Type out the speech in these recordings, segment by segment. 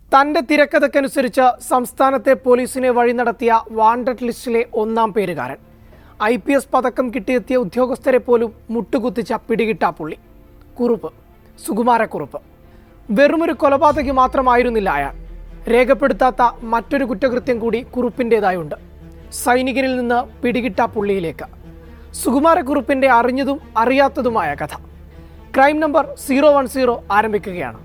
തന്റെ തിരക്കഥക്കനുസരിച്ച് സംസ്ഥാനത്തെ പോലീസിനെ വഴി നടത്തിയ വാണ്ടഡ് ലിസ്റ്റിലെ ഒന്നാം പേരുകാരൻ ഐ പി എസ് പതക്കം കിട്ടിയെത്തിയ ഉദ്യോഗസ്ഥരെ പോലും മുട്ടുകുത്തിച്ച പിടികിട്ടാ പുള്ളി കുറുപ്പ് സുകുമാരക്കുറുപ്പ് വെറുമൊരു കൊലപാതകി മാത്രമായിരുന്നില്ല അയാൾ രേഖപ്പെടുത്താത്ത മറ്റൊരു കുറ്റകൃത്യം കൂടി കുറുപ്പിൻ്റെതായുണ്ട് സൈനികനിൽ നിന്ന് പിടികിട്ടാ പുള്ളിയിലേക്ക് സുകുമാരക്കുറുപ്പിൻ്റെ അറിഞ്ഞതും അറിയാത്തതുമായ കഥ crime number zero one zero ആരംഭിക്കുകയാണ്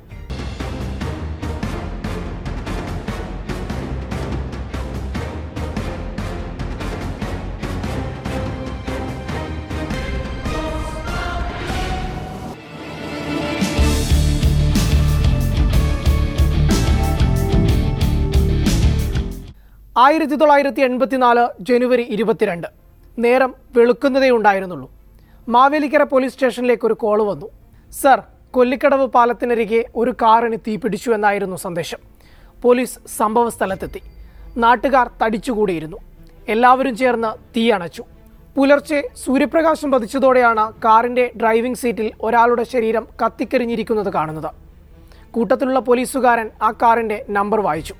ആയിരത്തി തൊള്ളായിരത്തി എൺപത്തിനാല് ജനുവരി ഇരുപത്തിരണ്ട് നേരം വെളുക്കുന്നതേ ഉണ്ടായിരുന്നുള്ളൂ മാവേലിക്കര പോലീസ് സ്റ്റേഷനിലേക്ക് ഒരു കോള് വന്നു സർ കൊല്ലിക്കടവ് പാലത്തിനരികെ ഒരു കാറിന് തീപിടിച്ചു എന്നായിരുന്നു സന്ദേശം പോലീസ് സംഭവ സ്ഥലത്തെത്തി നാട്ടുകാർ തടിച്ചുകൂടിയിരുന്നു എല്ലാവരും ചേർന്ന് തീയണച്ചു പുലർച്ചെ സൂര്യപ്രകാശം പതിച്ചതോടെയാണ് കാറിന്റെ ഡ്രൈവിംഗ് സീറ്റിൽ ഒരാളുടെ ശരീരം കത്തിക്കരിഞ്ഞിരിക്കുന്നത് കാണുന്നത് കൂട്ടത്തിലുള്ള പോലീസുകാരൻ ആ കാറിന്റെ നമ്പർ വായിച്ചു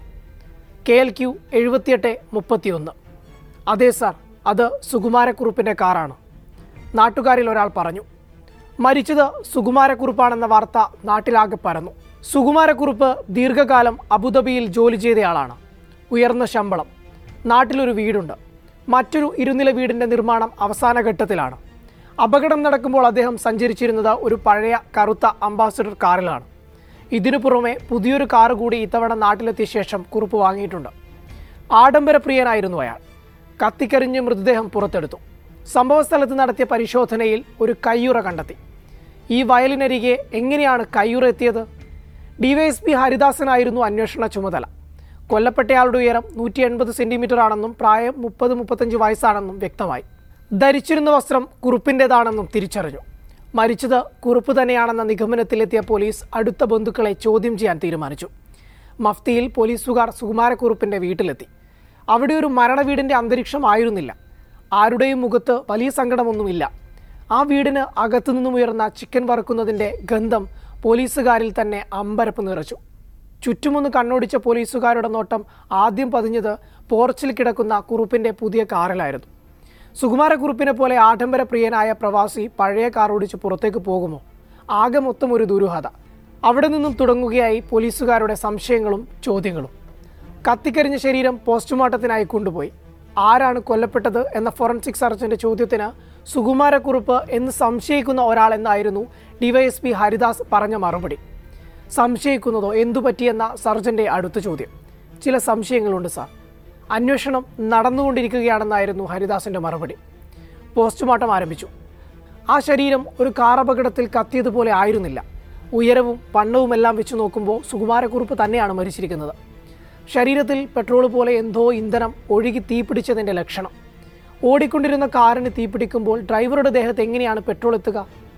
കെ എൽ ക്യു എഴുപത്തിയെട്ട് മുപ്പത്തിയൊന്ന് അതെ സാർ അത് സുകുമാരക്കുറുപ്പിൻ്റെ കാറാണ് നാട്ടുകാരിൽ ഒരാൾ പറഞ്ഞു മരിച്ചത് സുകുമാരക്കുറുപ്പാണെന്ന വാർത്ത നാട്ടിലാകെ പരന്നു സുകുമാരക്കുറുപ്പ് ദീർഘകാലം അബുദാബിയിൽ ജോലി ചെയ്തയാളാണ് ഉയർന്ന ശമ്പളം നാട്ടിലൊരു വീടുണ്ട് മറ്റൊരു ഇരുനില വീടിൻ്റെ നിർമ്മാണം അവസാന ഘട്ടത്തിലാണ് അപകടം നടക്കുമ്പോൾ അദ്ദേഹം സഞ്ചരിച്ചിരുന്നത് ഒരു പഴയ കറുത്ത അംബാസഡർ കാറിലാണ് ഇതിനു പുറമെ പുതിയൊരു കാറ് കൂടി ഇത്തവണ നാട്ടിലെത്തിയ ശേഷം കുറിപ്പ് വാങ്ങിയിട്ടുണ്ട് ആഡംബരപ്രിയനായിരുന്നു അയാൾ കത്തിക്കരിഞ്ഞ് മൃതദേഹം പുറത്തെടുത്തു സംഭവസ്ഥലത്ത് നടത്തിയ പരിശോധനയിൽ ഒരു കയ്യുറ കണ്ടെത്തി ഈ വയലിനരികെ എങ്ങനെയാണ് കയ്യുറ എത്തിയത് ഡിവൈഎസ്പി ഹരിദാസനായിരുന്നു അന്വേഷണ ചുമതല കൊല്ലപ്പെട്ടയാളുടെ ഉയരം നൂറ്റി എൺപത് സെന്റിമീറ്റർ ആണെന്നും പ്രായം മുപ്പത് മുപ്പത്തഞ്ച് വയസ്സാണെന്നും വ്യക്തമായി ധരിച്ചിരുന്ന വസ്ത്രം കുറുപ്പിൻ്റെതാണെന്നും തിരിച്ചറിഞ്ഞു മരിച്ചത് കുറുപ്പ് തന്നെയാണെന്ന നിഗമനത്തിലെത്തിയ പോലീസ് അടുത്ത ബന്ധുക്കളെ ചോദ്യം ചെയ്യാൻ തീരുമാനിച്ചു മഫ്തിയിൽ പോലീസുകാർ സുകുമാരക്കുറുപ്പിന്റെ വീട്ടിലെത്തി അവിടെ ഒരു മരണവീടിന്റെ അന്തരീക്ഷമായിരുന്നില്ല ആരുടെയും മുഖത്ത് വലിയ സങ്കടമൊന്നുമില്ല ആ വീടിന് അകത്തു നിന്നും ഉയർന്ന ചിക്കൻ വറുക്കുന്നതിന്റെ ഗന്ധം പോലീസുകാരിൽ തന്നെ അമ്പരപ്പ് നിറച്ചു ചുറ്റുമൊന്ന് കണ്ണോടിച്ച പോലീസുകാരുടെ നോട്ടം ആദ്യം പതിഞ്ഞത് പോർച്ചിൽ കിടക്കുന്ന കുറുപ്പിന്റെ പുതിയ കാറിലായിരുന്നു സുകുമാരക്കുറുപ്പിനെ പോലെ ആഡംബര പ്രിയനായ പ്രവാസി പഴയ കാർ ഓടിച്ച് പുറത്തേക്ക് പോകുമോ ആകെ മൊത്തം ഒരു ദുരൂഹത അവിടെ നിന്നും തുടങ്ങുകയായി പോലീസുകാരുടെ സംശയങ്ങളും ചോദ്യങ്ങളും കത്തിക്കരിഞ്ഞ ശരീരം പോസ്റ്റ്മോർട്ടത്തിനായി കൊണ്ടുപോയി ആരാണ് കൊല്ലപ്പെട്ടത് എന്ന ഫോറൻസിക് സർജന്റെ ചോദ്യത്തിന് സുകുമാരക്കുറുപ്പ് എന്ന് സംശയിക്കുന്ന ഒരാളെന്നായിരുന്നു ഡിവൈഎസ്പി ഹരിദാസ് പറഞ്ഞ മറുപടി സംശയിക്കുന്നതോ എന്തു പറ്റിയെന്ന സർജന്റെ അടുത്ത ചോദ്യം ചില സംശയങ്ങളുണ്ട് സാർ അന്വേഷണം നടന്നുകൊണ്ടിരിക്കുകയാണെന്നായിരുന്നു ഹരിദാസിന്റെ മറുപടി പോസ്റ്റ്മോർട്ടം ആരംഭിച്ചു ആ ശരീരം ഒരു കാർ അപകടത്തിൽ കത്തിയതുപോലെ ആയിരുന്നില്ല ഉയരവും വണ്ണവുമെല്ലാം വെച്ച് നോക്കുമ്പോൾ സുകുമാരക്കുറുപ്പ് തന്നെയാണ് മരിച്ചിരിക്കുന്നത് ശരീരത്തിൽ പെട്രോൾ പോലെ എന്തോ ഇന്ധനം ഒഴുകി തീപിടിച്ചതിൻ്റെ ലക്ഷണം ഓടിക്കൊണ്ടിരുന്ന കാറിന് തീപിടിക്കുമ്പോൾ ഡ്രൈവറുടെ ദേഹത്ത് എങ്ങനെയാണ് പെട്രോൾ എത്തുക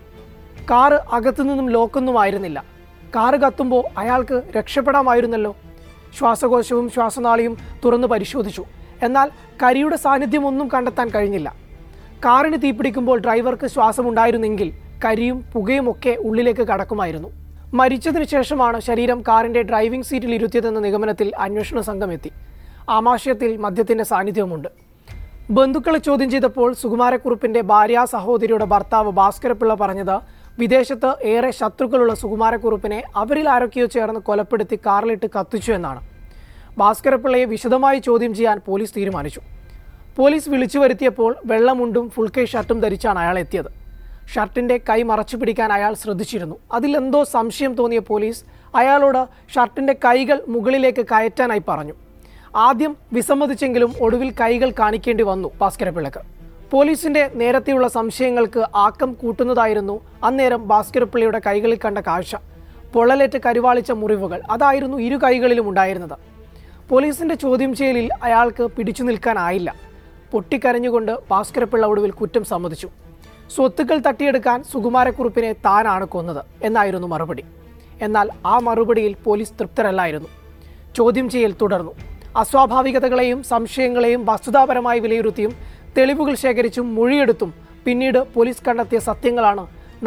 കാറ് അകത്തു നിന്നും ലോക്കൊന്നും ആയിരുന്നില്ല കാറ് കത്തുമ്പോൾ അയാൾക്ക് രക്ഷപ്പെടാമായിരുന്നല്ലോ ശ്വാസകോശവും ശ്വാസനാളിയും തുറന്ന് പരിശോധിച്ചു എന്നാൽ കരിയുടെ സാന്നിധ്യം ഒന്നും കണ്ടെത്താൻ കഴിഞ്ഞില്ല കാറിന് തീപിടിക്കുമ്പോൾ ഡ്രൈവർക്ക് ശ്വാസമുണ്ടായിരുന്നെങ്കിൽ കരിയും പുകയും ഒക്കെ ഉള്ളിലേക്ക് കടക്കുമായിരുന്നു മരിച്ചതിന് ശേഷമാണ് ശരീരം കാറിന്റെ ഡ്രൈവിംഗ് സീറ്റിൽ ഇരുത്തിയതെന്ന നിഗമനത്തിൽ അന്വേഷണ സംഘം എത്തി ആമാശയത്തിൽ മദ്യത്തിന്റെ സാന്നിധ്യമുണ്ട് ബന്ധുക്കളെ ചോദ്യം ചെയ്തപ്പോൾ സുകുമാരക്കുറുപ്പിന്റെ ഭാര്യ സഹോദരിയുടെ ഭർത്താവ് ഭാസ്കരപിള്ള പറഞ്ഞത് വിദേശത്ത് ഏറെ ശത്രുക്കളുള്ള സുകുമാരക്കുറുപ്പിനെ അവരിൽ ആരൊക്കെയോ ചേർന്ന് കൊലപ്പെടുത്തി കാറിലിട്ട് കത്തിച്ചു എന്നാണ് ഭാസ്കരപിള്ളയെ വിശദമായി ചോദ്യം ചെയ്യാൻ പോലീസ് തീരുമാനിച്ചു പോലീസ് വിളിച്ചു വരുത്തിയപ്പോൾ വെള്ളമുണ്ടും ഫുൾ കൈ ഷർട്ടും ധരിച്ചാണ് അയാൾ എത്തിയത് ഷർട്ടിന്റെ കൈ മറച്ചു പിടിക്കാൻ അയാൾ ശ്രദ്ധിച്ചിരുന്നു അതിലെന്തോ സംശയം തോന്നിയ പോലീസ് അയാളോട് ഷർട്ടിന്റെ കൈകൾ മുകളിലേക്ക് കയറ്റാനായി പറഞ്ഞു ആദ്യം വിസമ്മതിച്ചെങ്കിലും ഒടുവിൽ കൈകൾ കാണിക്കേണ്ടി വന്നു ഭാസ്കരപിള്ളക്ക് പോലീസിന്റെ നേരത്തെയുള്ള സംശയങ്ങൾക്ക് ആക്കം കൂട്ടുന്നതായിരുന്നു അന്നേരം ഭാസ്കരപിള്ളയുടെ കൈകളിൽ കണ്ട കാഴ്ച പൊള്ളലേറ്റ് കരുവാളിച്ച മുറിവുകൾ അതായിരുന്നു ഇരു കൈകളിലും ഉണ്ടായിരുന്നത് പോലീസിന്റെ ചോദ്യം ചെയ്യലിൽ അയാൾക്ക് പിടിച്ചു നിൽക്കാനായില്ല പൊട്ടിക്കരഞ്ഞുകൊണ്ട് ഭാസ്കരപിള്ള ഒടുവിൽ കുറ്റം സമ്മതിച്ചു സ്വത്തുക്കൾ തട്ടിയെടുക്കാൻ സുകുമാരക്കുറുപ്പിനെ താനാണ് കൊന്നത് എന്നായിരുന്നു മറുപടി എന്നാൽ ആ മറുപടിയിൽ പോലീസ് തൃപ്തരല്ലായിരുന്നു ചോദ്യം ചെയ്യൽ തുടർന്നു അസ്വാഭാവികതകളെയും സംശയങ്ങളെയും വസ്തുതാപരമായി വിലയിരുത്തിയും തെളിവുകൾ ശേഖരിച്ചും മൊഴിയെടുത്തും പിന്നീട് പോലീസ് കണ്ടെത്തിയ സത്യങ്ങളാണ്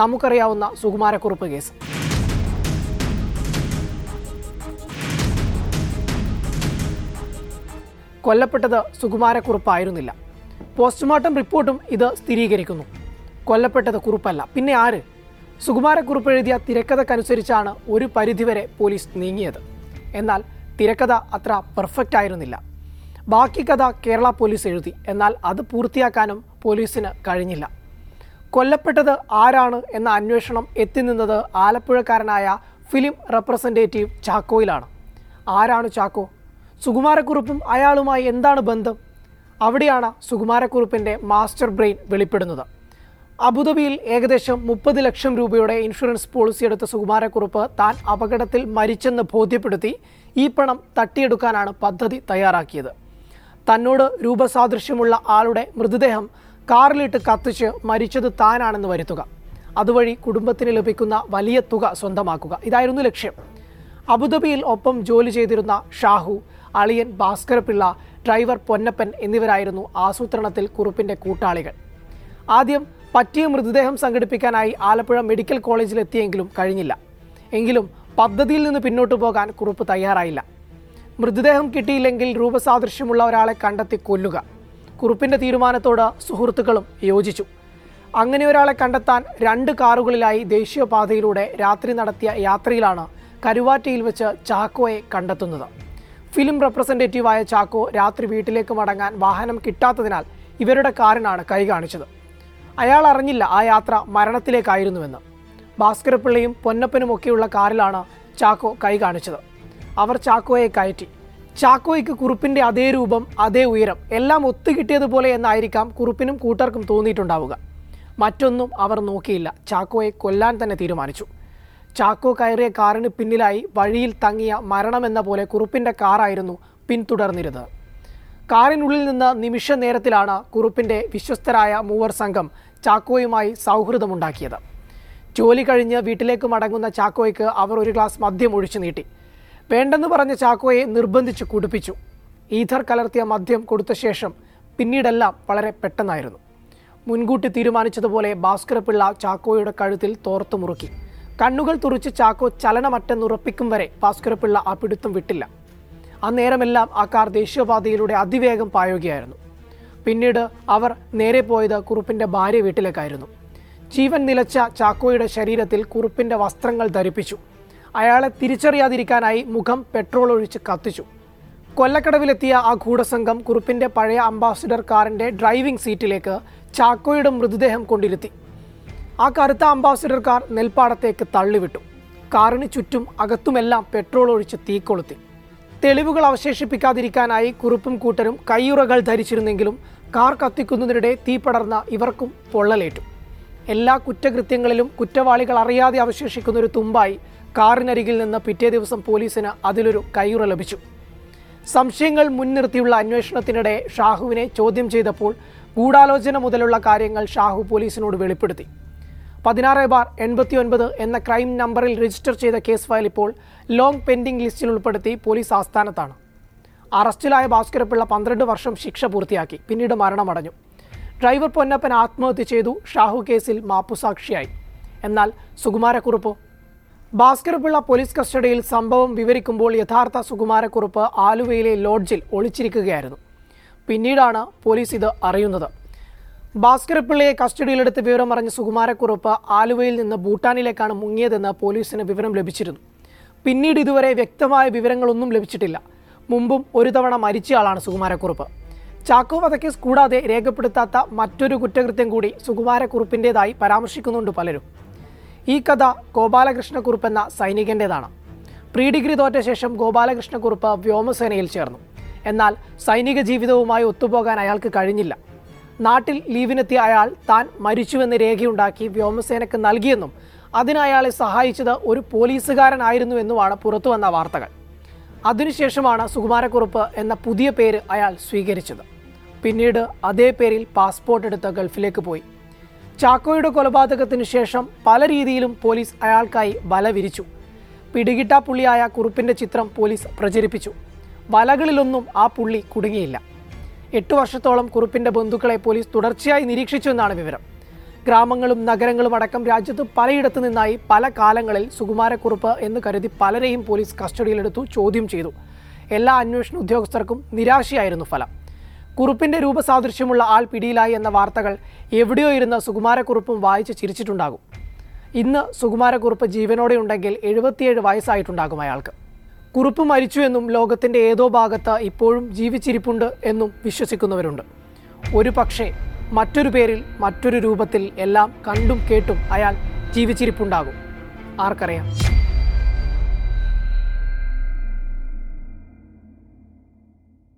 നമുക്കറിയാവുന്ന സുകുമാരക്കുറുപ്പ് കേസ് കൊല്ലപ്പെട്ടത് സുകുമാരക്കുറുപ്പായിരുന്നില്ല പോസ്റ്റ്മോർട്ടം റിപ്പോർട്ടും ഇത് സ്ഥിരീകരിക്കുന്നു കൊല്ലപ്പെട്ടത് കുറുപ്പല്ല പിന്നെ ആര് സുകുമാരക്കുറുപ്പ് എഴുതിയ തിരക്കഥക്കനുസരിച്ചാണ് ഒരു പരിധിവരെ പോലീസ് നീങ്ങിയത് എന്നാൽ തിരക്കഥ അത്ര പെർഫെക്റ്റ് ആയിരുന്നില്ല ബാക്കി കഥ കേരള പോലീസ് എഴുതി എന്നാൽ അത് പൂർത്തിയാക്കാനും പോലീസിന് കഴിഞ്ഞില്ല കൊല്ലപ്പെട്ടത് ആരാണ് എന്ന അന്വേഷണം എത്തിനിന്നത് ആലപ്പുഴക്കാരനായ ഫിലിം റെപ്രസെൻറ്റേറ്റീവ് ചാക്കോയിലാണ് ആരാണ് ചാക്കോ സുകുമാരക്കുറുപ്പും അയാളുമായി എന്താണ് ബന്ധം അവിടെയാണ് സുകുമാരക്കുറുപ്പിൻ്റെ മാസ്റ്റർ ബ്രെയിൻ വെളിപ്പെടുന്നത് അബുദാബിയിൽ ഏകദേശം മുപ്പത് ലക്ഷം രൂപയുടെ ഇൻഷുറൻസ് പോളിസി എടുത്ത സുകുമാരക്കുറുപ്പ് താൻ അപകടത്തിൽ മരിച്ചെന്ന് ബോധ്യപ്പെടുത്തി ഈ പണം തട്ടിയെടുക്കാനാണ് പദ്ധതി തയ്യാറാക്കിയത് തന്നോട് രൂപസാദൃശ്യമുള്ള ആളുടെ മൃതദേഹം കാറിലിട്ട് കത്തിച്ച് മരിച്ചത് താനാണെന്ന് വരുത്തുക അതുവഴി കുടുംബത്തിന് ലഭിക്കുന്ന വലിയ തുക സ്വന്തമാക്കുക ഇതായിരുന്നു ലക്ഷ്യം അബുദാബിയിൽ ഒപ്പം ജോലി ചെയ്തിരുന്ന ഷാഹു അളിയൻ ഭാസ്കരപിള്ള ഡ്രൈവർ പൊന്നപ്പൻ എന്നിവരായിരുന്നു ആസൂത്രണത്തിൽ കുറുപ്പിന്റെ കൂട്ടാളികൾ ആദ്യം പറ്റിയ മൃതദേഹം സംഘടിപ്പിക്കാനായി ആലപ്പുഴ മെഡിക്കൽ കോളേജിലെത്തിയെങ്കിലും കഴിഞ്ഞില്ല എങ്കിലും പദ്ധതിയിൽ നിന്ന് പിന്നോട്ടു പോകാൻ കുറുപ്പ് തയ്യാറായില്ല മൃതദേഹം കിട്ടിയില്ലെങ്കിൽ രൂപസാദൃശ്യമുള്ള ഒരാളെ കണ്ടെത്തി കൊല്ലുക കുറുപ്പിന്റെ തീരുമാനത്തോട് സുഹൃത്തുക്കളും യോജിച്ചു അങ്ങനെ ഒരാളെ കണ്ടെത്താൻ രണ്ട് കാറുകളിലായി ദേശീയപാതയിലൂടെ രാത്രി നടത്തിയ യാത്രയിലാണ് കരുവാറ്റയിൽ വെച്ച് ചാക്കോയെ കണ്ടെത്തുന്നത് ഫിലിം റെപ്രസെൻറ്റേറ്റീവായ ചാക്കോ രാത്രി വീട്ടിലേക്ക് മടങ്ങാൻ വാഹനം കിട്ടാത്തതിനാൽ ഇവരുടെ കാറിനാണ് കൈ കാണിച്ചത് അയാൾ അറിഞ്ഞില്ല ആ യാത്ര മരണത്തിലേക്കായിരുന്നുവെന്ന് ഭാസ്കരപിള്ളയും പൊന്നപ്പനുമൊക്കെയുള്ള കാറിലാണ് ചാക്കോ കൈ കാണിച്ചത് അവർ ചാക്കോയെ കയറ്റി ചാക്കോയ്ക്ക് കുറുപ്പിന്റെ അതേ രൂപം അതേ ഉയരം എല്ലാം ഒത്തുകിട്ടിയതുപോലെ എന്നായിരിക്കാം കുറുപ്പിനും കൂട്ടർക്കും തോന്നിയിട്ടുണ്ടാവുക മറ്റൊന്നും അവർ നോക്കിയില്ല ചാക്കോയെ കൊല്ലാൻ തന്നെ തീരുമാനിച്ചു ചാക്കോ കയറിയ കാറിന് പിന്നിലായി വഴിയിൽ തങ്ങിയ മരണമെന്ന പോലെ കുറുപ്പിന്റെ കാറായിരുന്നു പിന്തുടർന്നിരുന്നത് കാറിനുള്ളിൽ നിന്ന് നിമിഷ നേരത്തിലാണ് കുറുപ്പിന്റെ വിശ്വസ്തരായ മൂവർ സംഘം ചാക്കോയുമായി സൗഹൃദമുണ്ടാക്കിയത് ജോലി കഴിഞ്ഞ് വീട്ടിലേക്ക് മടങ്ങുന്ന ചാക്കോയ്ക്ക് അവർ ഒരു ഗ്ലാസ് മദ്യം ഒഴിച്ചു നീട്ടി വേണ്ടെന്ന് പറഞ്ഞ ചാക്കോയെ നിർബന്ധിച്ച് കുടിപ്പിച്ചു ഈഥർ കലർത്തിയ മദ്യം കൊടുത്ത ശേഷം പിന്നീടെല്ലാം വളരെ പെട്ടെന്നായിരുന്നു മുൻകൂട്ടി തീരുമാനിച്ചതുപോലെ ഭാസ്കരപിള്ള ചാക്കോയുടെ കഴുത്തിൽ തോർത്തു മുറുക്കി കണ്ണുകൾ തുറിച്ച് ചാക്കോ ചലനമറ്റെന്നുറപ്പിക്കും വരെ ഭാസ്കരപിള്ള ആ പിടുത്തം വിട്ടില്ല അന്നേരമെല്ലാം ആ കാർ ദേശീയപാതയിലൂടെ അതിവേഗം പായുകയായിരുന്നു പിന്നീട് അവർ നേരെ പോയത് കുറുപ്പിന്റെ ഭാര്യ വീട്ടിലേക്കായിരുന്നു ജീവൻ നിലച്ച ചാക്കോയുടെ ശരീരത്തിൽ കുറുപ്പിന്റെ വസ്ത്രങ്ങൾ ധരിപ്പിച്ചു അയാളെ തിരിച്ചറിയാതിരിക്കാനായി മുഖം പെട്രോൾ ഒഴിച്ച് കത്തിച്ചു കൊല്ലക്കടവിലെത്തിയ ആ ഗൂഢസംഘം കുറുപ്പിന്റെ പഴയ അംബാസിഡർ കാറിന്റെ ഡ്രൈവിംഗ് സീറ്റിലേക്ക് ചാക്കോയുടെ മൃതദേഹം കൊണ്ടിരുത്തി ആ കറുത്ത അംബാസിഡർ കാർ നെൽപ്പാടത്തേക്ക് തള്ളിവിട്ടു കാറിന് ചുറ്റും അകത്തുമെല്ലാം പെട്രോൾ ഒഴിച്ച് തീ കൊളുത്തി തെളിവുകൾ അവശേഷിപ്പിക്കാതിരിക്കാനായി കുറുപ്പും കൂട്ടരും കയ്യുറകൾ ധരിച്ചിരുന്നെങ്കിലും കാർ കത്തിക്കുന്നതിനിടെ തീ പടർന്ന ഇവർക്കും പൊള്ളലേറ്റു എല്ലാ കുറ്റകൃത്യങ്ങളിലും കുറ്റവാളികൾ അറിയാതെ അവശേഷിക്കുന്ന ഒരു തുമ്പായി കാറിനരികിൽ നിന്ന് പിറ്റേ ദിവസം പോലീസിന് അതിലൊരു കയ്യുറ ലഭിച്ചു സംശയങ്ങൾ മുൻനിർത്തിയുള്ള അന്വേഷണത്തിനിടെ ഷാഹുവിനെ ചോദ്യം ചെയ്തപ്പോൾ ഗൂഢാലോചന മുതലുള്ള കാര്യങ്ങൾ ഷാഹു പോലീസിനോട് വെളിപ്പെടുത്തി പതിനാറ് ബാർ എൺപത്തി ഒൻപത് എന്ന ക്രൈം നമ്പറിൽ രജിസ്റ്റർ ചെയ്ത കേസ് ഫയൽ ഇപ്പോൾ ലോങ് പെൻഡിംഗ് ലിസ്റ്റിൽ ഉൾപ്പെടുത്തി പോലീസ് ആസ്ഥാനത്താണ് അറസ്റ്റിലായ ഭാസ്കരപിള്ള പന്ത്രണ്ട് വർഷം ശിക്ഷ പൂർത്തിയാക്കി പിന്നീട് മരണമടഞ്ഞു ഡ്രൈവർ പൊന്നപ്പൻ ആത്മഹത്യ ചെയ്തു ഷാഹു കേസിൽ മാപ്പുസാക്ഷിയായി എന്നാൽ സുകുമാരക്കുറുപ്പോ ഭാസ്കരപിള്ള പോലീസ് കസ്റ്റഡിയിൽ സംഭവം വിവരിക്കുമ്പോൾ യഥാർത്ഥ സുകുമാരക്കുറുപ്പ് ആലുവയിലെ ലോഡ്ജിൽ ഒളിച്ചിരിക്കുകയായിരുന്നു പിന്നീടാണ് പോലീസ് ഇത് അറിയുന്നത് ഭാസ്കരപിള്ളയെ കസ്റ്റഡിയിലെടുത്ത് വിവരം അറിഞ്ഞ സുകുമാരക്കുറുപ്പ് ആലുവയിൽ നിന്ന് ഭൂട്ടാനിലേക്കാണ് മുങ്ങിയതെന്ന് പോലീസിന് വിവരം ലഭിച്ചിരുന്നു പിന്നീട് ഇതുവരെ വ്യക്തമായ വിവരങ്ങളൊന്നും ലഭിച്ചിട്ടില്ല മുമ്പും ഒരു തവണ മരിച്ചയാളാണ് സുകുമാരക്കുറുപ്പ് ചാക്കോ വധക്കേസ് കൂടാതെ രേഖപ്പെടുത്താത്ത മറ്റൊരു കുറ്റകൃത്യം കൂടി സുകുമാരക്കുറുപ്പിൻ്റെതായി പരാമർശിക്കുന്നുണ്ട് പലരും ഈ കഥ ഗോപാലകൃഷ്ണക്കുറുപ്പ് എന്ന സൈനികൻ്റെതാണ് പ്രീ ഡിഗ്രി തോറ്റ ശേഷം ഗോപാലകൃഷ്ണക്കുറുപ്പ് വ്യോമസേനയിൽ ചേർന്നു എന്നാൽ സൈനിക ജീവിതവുമായി ഒത്തുപോകാൻ അയാൾക്ക് കഴിഞ്ഞില്ല നാട്ടിൽ ലീവിനെത്തിയ അയാൾ താൻ മരിച്ചുവെന്ന് രേഖയുണ്ടാക്കി വ്യോമസേനയ്ക്ക് നൽകിയെന്നും അതിന് അയാളെ സഹായിച്ചത് ഒരു പോലീസുകാരനായിരുന്നുവെന്നുമാണ് പുറത്തുവന്ന വാർത്തകൾ അതിനുശേഷമാണ് സുകുമാരക്കുറുപ്പ് എന്ന പുതിയ പേര് അയാൾ സ്വീകരിച്ചത് പിന്നീട് അതേ പേരിൽ പാസ്പോർട്ട് എടുത്ത് ഗൾഫിലേക്ക് പോയി ചാക്കോയുടെ കൊലപാതകത്തിനു ശേഷം പല രീതിയിലും പോലീസ് അയാൾക്കായി വല വിരിച്ചു പിടികിട്ടാ പുള്ളിയായ കുറുപ്പിന്റെ ചിത്രം പോലീസ് പ്രചരിപ്പിച്ചു വലകളിലൊന്നും ആ പുള്ളി കുടുങ്ങിയില്ല എട്ട് വർഷത്തോളം കുറുപ്പിന്റെ ബന്ധുക്കളെ പോലീസ് തുടർച്ചയായി നിരീക്ഷിച്ചു എന്നാണ് വിവരം ഗ്രാമങ്ങളും നഗരങ്ങളും അടക്കം രാജ്യത്ത് പലയിടത്തു നിന്നായി പല കാലങ്ങളിൽ സുകുമാരക്കുറുപ്പ് എന്ന് കരുതി പലരെയും പോലീസ് കസ്റ്റഡിയിലെടുത്തു ചോദ്യം ചെയ്തു എല്ലാ അന്വേഷണ ഉദ്യോഗസ്ഥർക്കും നിരാശയായിരുന്നു ഫലം കുറുപ്പിന്റെ രൂപസാദൃശ്യമുള്ള ആൾ പിടിയിലായി എന്ന വാർത്തകൾ എവിടെയോ ഇരുന്ന സുകുമാരക്കുറുപ്പും വായിച്ച് ചിരിച്ചിട്ടുണ്ടാകും ഇന്ന് സുകുമാരക്കുറുപ്പ് ജീവനോടെ ഉണ്ടെങ്കിൽ എഴുപത്തിയേഴ് വയസ്സായിട്ടുണ്ടാകും അയാൾക്ക് കുറുപ്പ് മരിച്ചു എന്നും ലോകത്തിന്റെ ഏതോ ഭാഗത്ത് ഇപ്പോഴും ജീവിച്ചിരിപ്പുണ്ട് എന്നും വിശ്വസിക്കുന്നവരുണ്ട് ഒരു പക്ഷേ മറ്റൊരു പേരിൽ മറ്റൊരു രൂപത്തിൽ എല്ലാം കണ്ടും കേട്ടും അയാൾ ജീവിച്ചിരിപ്പുണ്ടാകും ആർക്കറിയാം